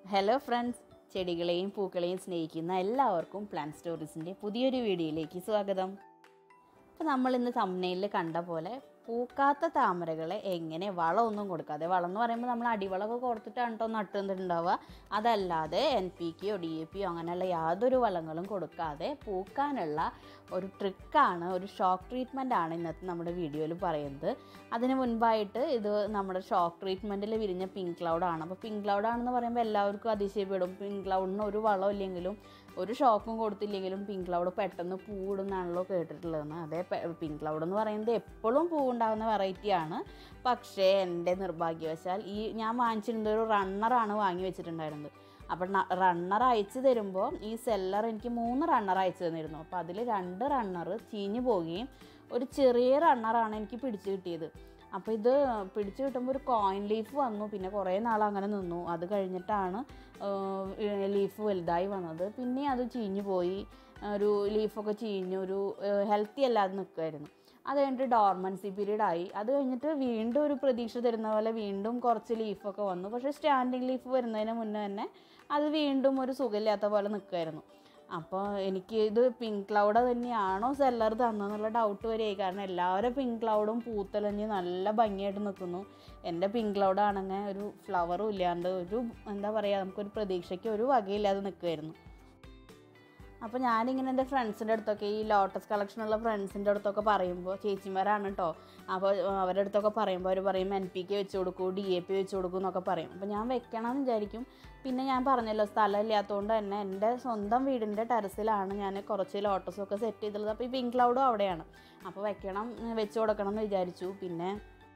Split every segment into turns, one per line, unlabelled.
hello friends ചെടികളെയും പൂക്കളെയും സ്നേഹിക്കുന്ന എല്ലാവർക്കും plan സ്റ്റോറീസിൻ്റെ പുതിയൊരു വീഡിയോയിലേക്ക് സ്വാഗതം അപ്പോൾ നമ്മൾ ഇന്ന് തമ്മനയിൽ കണ്ട പോലെ പൂക്കാത്ത താമരകളെ എങ്ങനെ വളമൊന്നും കൊടുക്കാതെ വളം എന്ന് പറയുമ്പോൾ നമ്മൾ അടിവളമൊക്കെ കൊടുത്തിട്ടാണ് കേട്ടോ നട്ടുന്നുണ്ടാവുക അതല്ലാതെ എൻ പി കെയോ ഡി എ പിയോ അങ്ങനെയുള്ള യാതൊരു വളങ്ങളും കൊടുക്കാതെ പൂക്കാനുള്ള ഒരു ട്രിക്കാണ് ഒരു ഷോക്ക് ട്രീറ്റ്മെൻ്റ് ആണ് ഇന്നത്തെ നമ്മുടെ വീഡിയോയിൽ പറയുന്നത് അതിന് മുൻപായിട്ട് ഇത് നമ്മുടെ ഷോക്ക് ട്രീറ്റ്മെൻറ്റിൽ വിരിഞ്ഞ പിങ്ക് ക്ലൗഡാണ് അപ്പോൾ പിങ്ക് ക്ലൗഡാണെന്ന് പറയുമ്പോൾ എല്ലാവർക്കും അതിശയപ്പെടും പിങ്ക് ക്ലൗഡിന് ഒരു വളം ഇല്ലെങ്കിലും ഒരു ഷോക്കും കൊടുത്തില്ലെങ്കിലും പിങ്ക് ക്ലൗഡ് പെട്ടെന്ന് പൂവിടുന്നാണല്ലോ കേട്ടിട്ടുള്ളതെന്ന് അതേ പിങ്ക് ക്ലൗഡ് എന്ന് പറയുന്നത് എപ്പോഴും പൂവുണ്ടാകുന്ന വെറൈറ്റിയാണ് പക്ഷേ എൻ്റെ നിർഭാഗ്യവശാൽ ഈ ഞാൻ വാങ്ങിച്ചിരുന്നത് ഒരു റണ്ണറാണ് വാങ്ങി വെച്ചിട്ടുണ്ടായിരുന്നത് അപ്പം റണ്ണർ അയച്ചു തരുമ്പോൾ ഈ സെല്ലർ എനിക്ക് മൂന്ന് റണ്ണർ അയച്ചു തന്നിരുന്നു അപ്പോൾ അതിൽ രണ്ട് റണ്ണർ ചീഞ്ഞു പോവുകയും ഒരു ചെറിയ റണ്ണറാണ് എനിക്ക് പിടിച്ചു കിട്ടിയത് അപ്പോൾ ഇത് പിടിച്ചു കിട്ടുമ്പോൾ ഒരു കോയിൻ ലീഫ് വന്നു പിന്നെ കുറേ നാൾ അങ്ങനെ നിന്നു അത് കഴിഞ്ഞിട്ടാണ് ലീഫ് വലുതായി വന്നത് പിന്നെ അത് ചീഞ്ഞു പോയി ഒരു ലീഫൊക്കെ ചീഞ്ഞു ഒരു ഹെൽത്തി അല്ലാതെ നിൽക്കുമായിരുന്നു അത് കഴിഞ്ഞിട്ട് ഡോർമൻസി പീരീഡ് ആയി അത് കഴിഞ്ഞിട്ട് വീണ്ടും ഒരു പ്രതീക്ഷ തരുന്ന പോലെ വീണ്ടും കുറച്ച് ലീഫൊക്കെ വന്നു പക്ഷേ സ്റ്റാൻഡിങ് ലീഫ് വരുന്നതിന് മുന്നേ തന്നെ അത് വീണ്ടും ഒരു സുഖമില്ലാത്ത പോലെ നിൽക്കുമായിരുന്നു അപ്പോൾ എനിക്ക് ഇത് പിങ്ക് ക്ലൗഡ് തന്നെയാണോ സെല്ലർ തന്നെന്നുള്ള ഡൗട്ട് വരെയായി കാരണം എല്ലാവരും പിങ്ക് ക്ലൗഡും പൂത്തലഞ്ഞ് നല്ല ഭംഗിയായിട്ട് നിൽക്കുന്നു എൻ്റെ പിങ്ക് ക്ലൗഡ് ആണെങ്കിൽ ഒരു ഫ്ലവറും ഇല്ലാണ്ട് ഒരു എന്താ പറയുക നമുക്കൊരു പ്രതീക്ഷയ്ക്ക് ഒരു വകയില്ലാതെ നിൽക്കുമായിരുന്നു അപ്പോൾ ഞാനിങ്ങനെ എൻ്റെ ഫ്രണ്ട്സിൻ്റെ അടുത്തൊക്കെ ഈ ലോട്ടസ് കളക്ഷനുള്ള ഫ്രണ്ട്സിൻ്റെ അടുത്തൊക്കെ പറയുമ്പോൾ ചേച്ചിമാരാണ് കേട്ടോ അപ്പോൾ അവരുടെ അടുത്തൊക്കെ പറയുമ്പോൾ അവർ പറയും എൻ പി കെ വെച്ച് കൊടുക്കൂ ഡി എ പി വെച്ച് കൊടുക്കൂ എന്നൊക്കെ പറയും അപ്പോൾ ഞാൻ വെക്കണം എന്ന് വിചാരിക്കും പിന്നെ ഞാൻ പറഞ്ഞല്ലോ സ്ഥലം ഇല്ലാത്തതുകൊണ്ട് തന്നെ എൻ്റെ സ്വന്തം വീടിൻ്റെ ടെറസിലാണ് ഞാൻ കുറച്ച് ലോട്ടസൊക്കെ സെറ്റ് ചെയ്തിട്ടുള്ളത് അപ്പോൾ ഈ പിങ്ക് ക്ലൗഡും അവിടെയാണ് അപ്പോൾ വെക്കണം വെച്ച് കൊടുക്കണം എന്ന് വിചാരിച്ചു പിന്നെ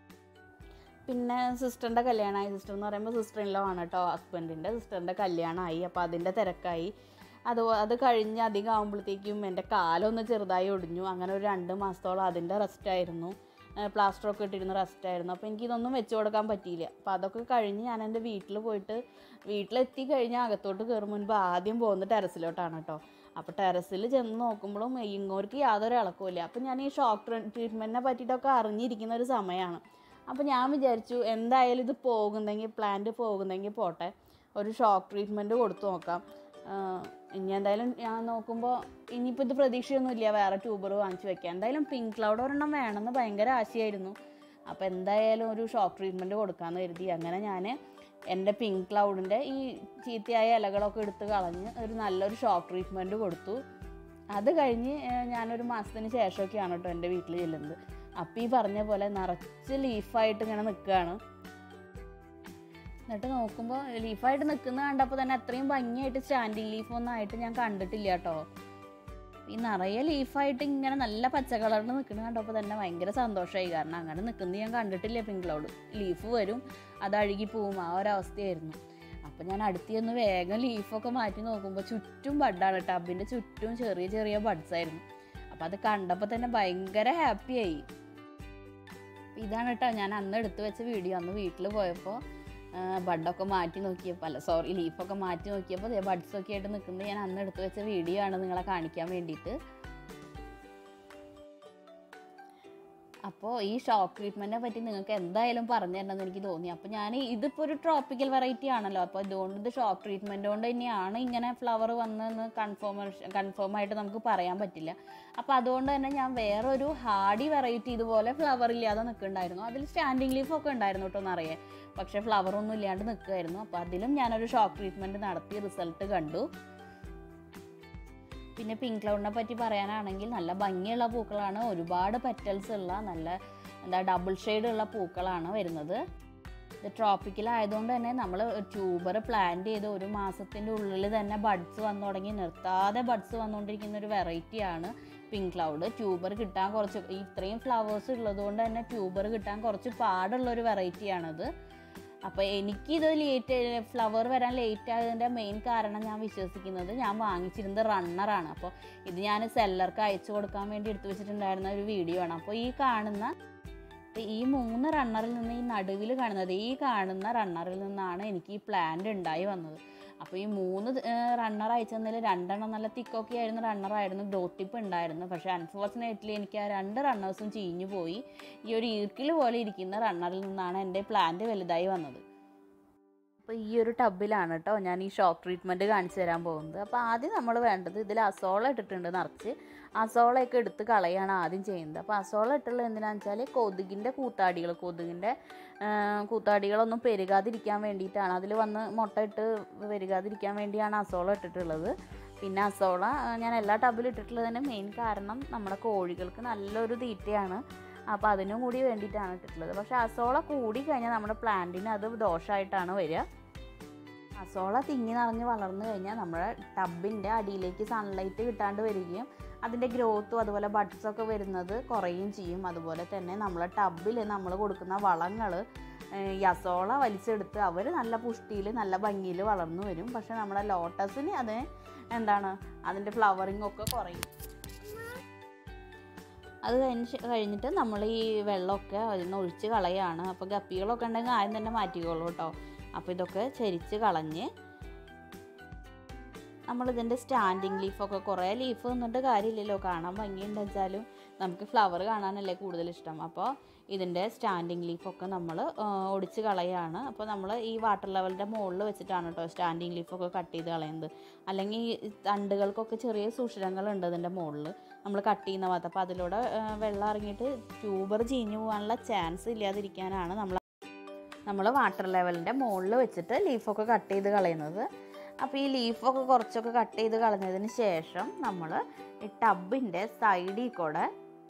പിന്നെ സിസ്റ്ററിൻ്റെ കല്യാണമായി സിസ്റ്റർ എന്ന് പറയുമ്പോൾ സിസ്റ്റർ ഇല്ലോ ആണ് കേട്ടോ ഹസ്ബൻഡിൻ്റെ സിസ്റ്ററിൻ്റെ കല്യാണമായി അപ്പോൾ അതിൻ്റെ തിരക്കായി അത് അത് കഴിഞ്ഞ് അധികം ആകുമ്പോഴത്തേക്കും എൻ്റെ കാലൊന്ന് ചെറുതായി ഒടിഞ്ഞു അങ്ങനെ ഒരു രണ്ട് മാസത്തോളം അതിൻ്റെ റെസ്റ്റായിരുന്നു പ്ലാസ്റ്ററൊക്കെ ഇട്ടിരുന്ന റെസ്റ്റായിരുന്നു അപ്പോൾ എനിക്കിതൊന്നും വെച്ച് കൊടുക്കാൻ പറ്റിയില്ല അപ്പോൾ അതൊക്കെ കഴിഞ്ഞ് ഞാൻ എൻ്റെ വീട്ടിൽ പോയിട്ട് വീട്ടിലെത്തി കഴിഞ്ഞാൽ അകത്തോട്ട് കയറും മുൻപ് ആദ്യം പോകുന്നത് ടെറസിലോട്ടാണ് കേട്ടോ അപ്പോൾ ടെറസിൽ ചെന്ന് നോക്കുമ്പോഴും ഇങ്ങോർക്ക് യാതൊരു ഇളക്കമില്ല അപ്പോൾ ഞാൻ ഈ ഷോക്ക് ട്രീറ്റ്മെൻറ്റിനെ പറ്റിയിട്ടൊക്കെ അറിഞ്ഞിരിക്കുന്ന ഒരു സമയമാണ് അപ്പോൾ ഞാൻ വിചാരിച്ചു എന്തായാലും ഇത് പോകുന്നെങ്കിൽ പ്ലാന്റ് പോകുന്നെങ്കിൽ പോട്ടെ ഒരു ഷോക്ക് ട്രീറ്റ്മെൻറ്റ് കൊടുത്തു നോക്കാം ഇനി എന്തായാലും ഞാൻ നോക്കുമ്പോൾ ഇനിയിപ്പോൾ ഇത് പ്രതീക്ഷയൊന്നുമില്ല വേറെ ട്യൂബർ വാങ്ങിച്ചു വെക്കാം എന്തായാലും പിങ്ക് ക്ലൗഡ് ഒരെണ്ണം വേണമെന്ന് ഭയങ്കര ആശയായിരുന്നു അപ്പോൾ എന്തായാലും ഒരു ഷോക്ക് ട്രീറ്റ്മെൻറ്റ് കൊടുക്കാമെന്ന് കരുതി അങ്ങനെ ഞാൻ എൻ്റെ പിങ്ക് ക്ലൗഡിൻ്റെ ഈ ചീത്തയായ ഇലകളൊക്കെ എടുത്ത് കളഞ്ഞ് ഒരു നല്ലൊരു ഷോക്ക് ട്രീറ്റ്മെൻറ്റ് കൊടുത്തു അത് കഴിഞ്ഞ് ഞാനൊരു മാസത്തിന് ശേഷമൊക്കെയാണ് കേട്ടോ എൻ്റെ വീട്ടിൽ ചെല്ലുന്നത് അപ്പോൾ ഈ പറഞ്ഞ പോലെ നിറച്ച് ലീഫായിട്ട് ഇങ്ങനെ നിൽക്കുകയാണ് എന്നിട്ട് നോക്കുമ്പോൾ ലീഫായിട്ട് നിൽക്കുന്ന കണ്ടപ്പോൾ തന്നെ അത്രയും ഭംഗിയായിട്ട് സ്റ്റാൻഡിങ് ലീഫൊന്നും ആയിട്ട് ഞാൻ കണ്ടിട്ടില്ല കേട്ടോ ഈ നിറയെ ലീഫായിട്ട് ഇങ്ങനെ നല്ല പച്ച കളറിൽ നിൽക്കുന്നത് കണ്ടപ്പോൾ തന്നെ ഭയങ്കര സന്തോഷമായി കാരണം അങ്ങനെ നിൽക്കുന്നത് ഞാൻ കണ്ടിട്ടില്ല പിങ്ക് ക്ലൗഡ് ലീഫ് വരും അത് അഴുകി പോവും ആ ഒരവസ്ഥയായിരുന്നു അപ്പോൾ ഞാൻ അടുത്ത് വേഗം ലീഫൊക്കെ മാറ്റി നോക്കുമ്പോൾ ചുറ്റും ബഡാണ് ടബിൻ്റെ ചുറ്റും ചെറിയ ചെറിയ ബഡ്സ് ആയിരുന്നു അപ്പോൾ അത് കണ്ടപ്പോൾ തന്നെ ഭയങ്കര ഹാപ്പിയായി ഇതാണ് കേട്ടോ ഞാൻ അന്ന് എടുത്തു വെച്ച വീഡിയോ അന്ന് വീട്ടിൽ പോയപ്പോൾ ബഡൊക്കെ മാറ്റി നോക്കിയപ്പോൾ അല്ല സോറി ലീഫൊക്കെ മാറ്റി നോക്കിയപ്പോൾ ബഡ്സ് ഒക്കെ ആയിട്ട് നിൽക്കുന്നത് ഞാൻ അന്ന് എടുത്തു വെച്ച വീഡിയോ ആണ് നിങ്ങളെ കാണിക്കാൻ വേണ്ടിയിട്ട് അപ്പോൾ ഈ ഷോക്ക് ട്രീറ്റ്മെൻറ്റിനെ പറ്റി നിങ്ങൾക്ക് എന്തായാലും പറഞ്ഞു തരണമെന്ന് എനിക്ക് തോന്നി അപ്പോൾ ഞാൻ ഇതിപ്പോൾ ഒരു ട്രോപ്പിക്കൽ വെറൈറ്റി ആണല്ലോ അപ്പോൾ ഇതുകൊണ്ട് ഇത് ഷോക്ക് ട്രീറ്റ്മെൻറ്റ് കൊണ്ട് തന്നെയാണ് ഇങ്ങനെ ഫ്ലവർ വന്നതെന്ന് കൺഫേമേഷൻ കൺഫേം ആയിട്ട് നമുക്ക് പറയാൻ പറ്റില്ല അപ്പോൾ അതുകൊണ്ട് തന്നെ ഞാൻ വേറൊരു ഹാർഡി വെറൈറ്റി ഇതുപോലെ ഫ്ലവർ ഇല്ലാതെ നിൽക്കുന്നുണ്ടായിരുന്നു അതിൽ സ്റ്റാൻഡിങ് ലീഫൊക്കെ ഉണ്ടായിരുന്നു കേട്ടോ എന്നറിയേ പക്ഷേ ഫ്ലവർ ഒന്നും ഇല്ലാണ്ട് നിൽക്കുമായിരുന്നു അപ്പോൾ അതിലും ഞാനൊരു ഷോക്ക് ട്രീറ്റ്മെൻറ്റ് നടത്തി റിസൾട്ട് കണ്ടു പിന്നെ പിങ്ക് ക്ലൗഡിനെ പറ്റി പറയാനാണെങ്കിൽ നല്ല ഭംഗിയുള്ള പൂക്കളാണ് ഒരുപാട് പെറ്റൽസ് ഉള്ള നല്ല എന്താ ഡബിൾ ഷെയ്ഡ് ഉള്ള പൂക്കളാണ് വരുന്നത് ഇത് ട്രോപ്പിക്കൽ ആയതുകൊണ്ട് തന്നെ നമ്മൾ ട്യൂബർ പ്ലാന്റ് ചെയ്ത് ഒരു മാസത്തിൻ്റെ ഉള്ളിൽ തന്നെ ബഡ്സ് വന്നു തുടങ്ങി നിർത്താതെ ബഡ്സ് വന്നുകൊണ്ടിരിക്കുന്ന ഒരു വെറൈറ്റിയാണ് പിങ്ക് ക്ലൗഡ് ട്യൂബർ കിട്ടാൻ കുറച്ച് ഇത്രയും ഫ്ലവേഴ്സ് ഉള്ളതുകൊണ്ട് തന്നെ ട്യൂബർ കിട്ടാൻ കുറച്ച് പാടുള്ള ഒരു വെറൈറ്റിയാണിത് അപ്പോൾ എനിക്കിത് ലേറ്റ് ഫ്ലവർ വരാൻ ലേറ്റ് ആയതിൻ്റെ മെയിൻ കാരണം ഞാൻ വിശ്വസിക്കുന്നത് ഞാൻ വാങ്ങിച്ചിരുന്നത് റണ്ണറാണ് അപ്പോൾ ഇത് ഞാൻ സെല്ലർക്ക് അയച്ചു കൊടുക്കാൻ വേണ്ടി എടുത്തു വെച്ചിട്ടുണ്ടായിരുന്ന ഒരു വീഡിയോ ആണ് അപ്പോൾ ഈ കാണുന്ന ഈ മൂന്ന് റണ്ണറിൽ നിന്ന് ഈ നടുവിൽ കാണുന്നത് ഈ കാണുന്ന റണ്ണറിൽ നിന്നാണ് എനിക്ക് ഈ പ്ലാന്റ് ഉണ്ടായി വന്നത് അപ്പോൾ ഈ മൂന്ന് റണ്ണർ അയച്ചതിൽ രണ്ടെണ്ണം നല്ല തിക്കൊക്കെ ആയിരുന്ന റണ്ണറായിരുന്നു ഗ്രോത്ത് ടിപ്പ് ഉണ്ടായിരുന്നു പക്ഷേ അൺഫോർച്ചുനേറ്റ്ലി എനിക്ക് ആ രണ്ട് റണ്ണേഴ്സും ചീഞ്ഞു പോയി ഈ ഒരു ഈർക്കിൽ പോലെ ഇരിക്കുന്ന റണ്ണറിൽ നിന്നാണ് എൻ്റെ പ്ലാന്റ് വലുതായി വന്നത് അപ്പോൾ ഈ ഒരു ടബിലാണ് കേട്ടോ ഞാൻ ഈ ഷോക്ക് ട്രീറ്റ്മെൻറ്റ് കാണിച്ചു തരാൻ പോകുന്നത് അപ്പോൾ ആദ്യം നമ്മൾ വേണ്ടത് ഇതിൽ അസോള ഇട്ടിട്ടുണ്ട് നിറച്ച് അസോളയൊക്കെ എടുത്ത് കളയാണ് ആദ്യം ചെയ്യുന്നത് അപ്പോൾ അസോള ഇട്ടുള്ളത് എന്തിനാണെന്ന് വെച്ചാൽ കൊതുകിൻ്റെ കൂത്താടികൾ കൊതുകിൻ്റെ കൂത്താടികളൊന്നും പെരുകാതിരിക്കാൻ വേണ്ടിയിട്ടാണ് അതിൽ വന്ന് മുട്ട ഇട്ട് പെരുകാതിരിക്കാൻ വേണ്ടിയാണ് അസോള ഇട്ടിട്ടുള്ളത് പിന്നെ അസോള ഞാൻ എല്ലാ ടബിലും ഇട്ടിട്ടുള്ളതിന് മെയിൻ കാരണം നമ്മുടെ കോഴികൾക്ക് നല്ലൊരു തീറ്റയാണ് അപ്പോൾ അതിനും കൂടി വേണ്ടിയിട്ടാണ് ഇട്ടിട്ടുള്ളത് പക്ഷേ അസോള കൂടി കഴിഞ്ഞാൽ നമ്മുടെ പ്ലാന്റിന് അത് ദോഷമായിട്ടാണ് വരിക അസോള തിങ്ങി നിറഞ്ഞ് വളർന്നു കഴിഞ്ഞാൽ നമ്മുടെ ടബിൻ്റെ അടിയിലേക്ക് സൺലൈറ്റ് കിട്ടാണ്ട് വരികയും അതിൻ്റെ ഗ്രോത്തും അതുപോലെ ബഡ്സൊക്കെ വരുന്നത് കുറയുകയും ചെയ്യും അതുപോലെ തന്നെ നമ്മളെ ടബിൽ നമ്മൾ കൊടുക്കുന്ന വളങ്ങൾ ഈ അസോള വലിച്ചെടുത്ത് അവർ നല്ല പുഷ്ടിയിൽ നല്ല ഭംഗിയിൽ വളർന്നു വരും പക്ഷേ നമ്മുടെ ലോട്ടസിന് അത് എന്താണ് അതിൻ്റെ ഫ്ലവറിങ് ഒക്കെ കുറയും അത് കഴിഞ്ഞ് കഴിഞ്ഞിട്ട് നമ്മൾ ഈ വെള്ളമൊക്കെ അതിൽ നിന്ന് ഒഴിച്ച് കളയാണ് അപ്പോൾ ഗപ്പികളൊക്കെ ഉണ്ടെങ്കിൽ ആദ്യം തന്നെ മാറ്റിക്കോളൂ കേട്ടോ അപ്പോൾ ഇതൊക്കെ ചരിച്ച് കളഞ്ഞ് നമ്മളിതിൻ്റെ സ്റ്റാൻഡിങ് ലീഫൊക്കെ കുറേ ലീഫ് നിന്നിട്ട് കാര്യമില്ലല്ലോ കാണാൻ ഭംഗിയുണ്ട് വെച്ചാലും നമുക്ക് ഫ്ലവർ കാണാനല്ലേ കൂടുതൽ ഇഷ്ടം അപ്പോൾ ഇതിൻ്റെ സ്റ്റാൻഡിങ് ലീഫൊക്കെ നമ്മൾ ഒടിച്ച് കളയാണ് അപ്പോൾ നമ്മൾ ഈ വാട്ടർ ലെവലിൻ്റെ മുകളിൽ വെച്ചിട്ടാണ് കേട്ടോ സ്റ്റാൻഡിങ് ലീഫൊക്കെ കട്ട് ചെയ്ത് കളയുന്നത് അല്ലെങ്കിൽ ഈ തണ്ടുകൾക്കൊക്കെ ചെറിയ സുഷിരങ്ങളുണ്ട് ഇതിൻ്റെ മുകളിൽ നമ്മൾ കട്ട് ചെയ്യുന്ന ഭാഗത്ത് അപ്പോൾ അതിലൂടെ വെള്ളം ഇറങ്ങിയിട്ട് ട്യൂബർ ചീഞ്ഞു പോകാനുള്ള ചാൻസ് ഇല്ലാതിരിക്കാനാണ് നമ്മൾ നമ്മൾ വാട്ടർ ലെവലിൻ്റെ മുകളിൽ വെച്ചിട്ട് ലീഫൊക്കെ കട്ട് ചെയ്ത് കളയുന്നത് അപ്പോൾ ഈ ലീഫൊക്കെ കുറച്ചൊക്കെ കട്ട് ചെയ്ത് കളഞ്ഞതിന് ശേഷം നമ്മൾ ഈ ടബിൻ്റെ സൈഡിൽ കൂടെ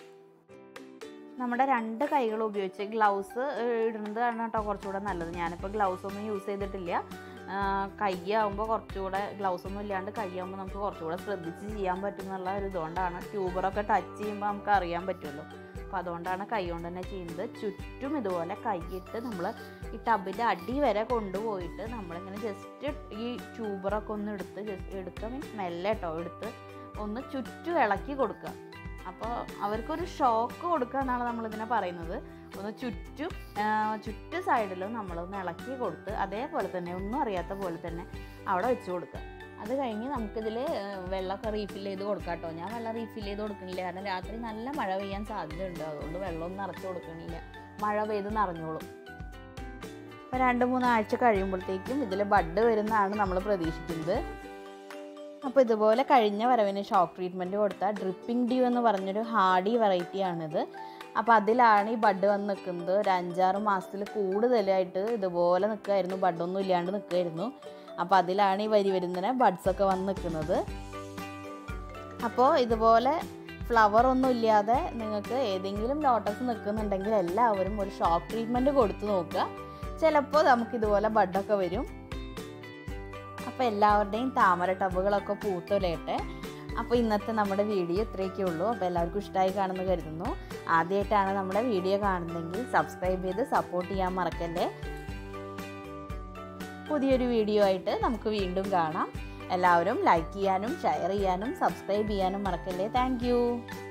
നമ്മുടെ രണ്ട് കൈകൾ ഉപയോഗിച്ച് ഗ്ലൗസ് ഇടുന്നതാണ് കേട്ടോ കുറച്ചുകൂടെ നല്ലത് ഞാനിപ്പോൾ ഗ്ലൗസ് ഒന്നും യൂസ് ചെയ്തിട്ടില്ല കൈയാകുമ്പോൾ കുറച്ചുകൂടെ ഗ്ലൗസ് ഒന്നും ഇല്ലാണ്ട് കൈയാകുമ്പോൾ നമുക്ക് കുറച്ചുകൂടെ ശ്രദ്ധിച്ച് ചെയ്യാൻ പറ്റും എന്നുള്ള ഒരു ഇതുകൊണ്ടാണ് ട്യൂബറൊക്കെ ടച്ച് ചെയ്യുമ്പോൾ നമുക്ക് അറിയാൻ പറ്റുമല്ലോ അപ്പോൾ അതുകൊണ്ടാണ് കൈ കൊണ്ട് തന്നെ ചെയ്യുന്നത് ചുറ്റും ഇതുപോലെ കൈയിട്ട് നമ്മൾ ഈ ടബിൻ്റെ അടി വരെ കൊണ്ടുപോയിട്ട് നമ്മളിങ്ങനെ ജസ്റ്റ് ഈ ട്യൂബറൊക്കെ ഒന്ന് എടുത്ത് ജസ്റ്റ് എടുക്കുക മീൻസ് മെല്ലെ കേട്ടോ എടുത്ത് ഒന്ന് ചുറ്റും ഇളക്കി കൊടുക്കുക അപ്പോൾ അവർക്കൊരു ഷോക്ക് കൊടുക്കുക എന്നാണ് നമ്മളിതിനെ പറയുന്നത് ഒന്ന് ചുറ്റും ചുറ്റു സൈഡിലും നമ്മളൊന്ന് ഇളക്കി കൊടുത്ത് അതേപോലെ തന്നെ ഒന്നും അറിയാത്ത പോലെ തന്നെ അവിടെ വെച്ച് കൊടുക്കുക അത് കഴിഞ്ഞ് നമുക്കിതിൽ വെള്ളമൊക്കെ റീഫിൽ ചെയ്ത് കൊടുക്കാം കേട്ടോ ഞാൻ വെള്ളം റീഫിൽ ചെയ്ത് കൊടുക്കണില്ല കാരണം രാത്രി നല്ല മഴ പെയ്യാൻ സാധ്യതയുണ്ട് അതുകൊണ്ട് വെള്ളമൊന്നും നിറച്ച് കൊടുക്കണില്ല മഴ പെയ്ത് നിറഞ്ഞോളും അപ്പോൾ രണ്ട് മൂന്നാഴ്ച കഴിയുമ്പോഴത്തേക്കും ഇതിൽ ബഡ് വരുന്നതാണ് നമ്മൾ പ്രതീക്ഷിക്കുന്നത് അപ്പോൾ ഇതുപോലെ കഴിഞ്ഞ വരവിന് ഷോക്ക് ട്രീറ്റ്മെൻറ്റ് കൊടുത്ത ഡ്രിപ്പിംഗ് ഡ്യൂ എന്ന് പറഞ്ഞൊരു ഹാർഡി വെറൈറ്റിയാണിത് അപ്പോൾ അതിലാണ് ഈ ബഡ് വന്ന് നിൽക്കുന്നത് ഒരു അഞ്ചാറ് മാസത്തിൽ കൂടുതലായിട്ട് ഇതുപോലെ നിൽക്കുമായിരുന്നു ബഡൊന്നും ഇല്ലാണ്ട് നിൽക്കുമായിരുന്നു അപ്പോൾ അതിലാണ് ഈ വരി വരുന്നതിന് ബഡ്സൊക്കെ വന്ന് നിൽക്കുന്നത് അപ്പോൾ ഇതുപോലെ ഫ്ലവർ ഒന്നും ഇല്ലാതെ നിങ്ങൾക്ക് ഏതെങ്കിലും ലോട്ടസ് നിൽക്കുന്നുണ്ടെങ്കിൽ എല്ലാവരും ഒരു ഷോക്ക് ട്രീറ്റ്മെൻറ്റ് കൊടുത്തു നോക്കുക ചിലപ്പോൾ നമുക്ക് ഇതുപോലെ ബഡൊക്കെ വരും അപ്പോൾ എല്ലാവരുടെയും താമര ടബുകളൊക്കെ പൂത്തുലയട്ടെ അപ്പോൾ ഇന്നത്തെ നമ്മുടെ വീഡിയോ ഇത്രയൊക്കെ ഉള്ളൂ അപ്പോൾ എല്ലാവർക്കും ഇഷ്ടമായി കാണുമെന്ന് കരുതുന്നു ആദ്യമായിട്ടാണ് നമ്മുടെ വീഡിയോ കാണുന്നതെങ്കിൽ സബ്സ്ക്രൈബ് ചെയ്ത് സപ്പോർട്ട് ചെയ്യാൻ മറക്കല്ലേ പുതിയൊരു വീഡിയോ ആയിട്ട് നമുക്ക് വീണ്ടും കാണാം എല്ലാവരും ലൈക്ക് ചെയ്യാനും ഷെയർ ചെയ്യാനും സബ്സ്ക്രൈബ് ചെയ്യാനും മറക്കല്ലേ താങ്ക്